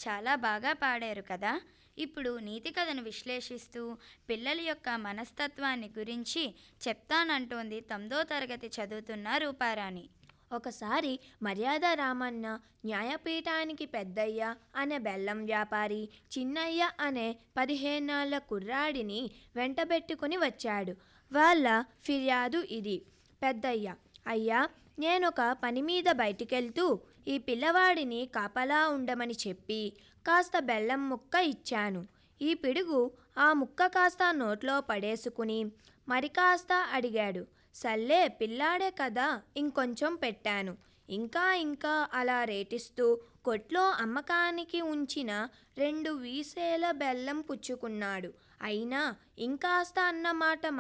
చాలా బాగా పాడారు కదా ఇప్పుడు నీతి కథను విశ్లేషిస్తూ పిల్లల యొక్క మనస్తత్వాన్ని గురించి చెప్తానంటోంది తొమ్మిదో తరగతి చదువుతున్న రూపారాణి ఒకసారి మర్యాద రామన్న న్యాయపీఠానికి పెద్దయ్య అనే బెల్లం వ్యాపారి చిన్నయ్య అనే పదిహేనేళ్ల కుర్రాడిని వెంటబెట్టుకుని వచ్చాడు వాళ్ళ ఫిర్యాదు ఇది పెద్దయ్య అయ్యా నేనొక పని మీద బయటికెళ్తూ ఈ పిల్లవాడిని కాపలా ఉండమని చెప్పి కాస్త బెల్లం ముక్క ఇచ్చాను ఈ పిడుగు ఆ ముక్క కాస్త నోట్లో పడేసుకుని మరి కాస్త అడిగాడు సర్లే పిల్లాడే కదా ఇంకొంచెం పెట్టాను ఇంకా ఇంకా అలా రేటిస్తూ కొట్లో అమ్మకానికి ఉంచిన రెండు వీసేల బెల్లం పుచ్చుకున్నాడు అయినా ఇంకాస్త అన్నమాట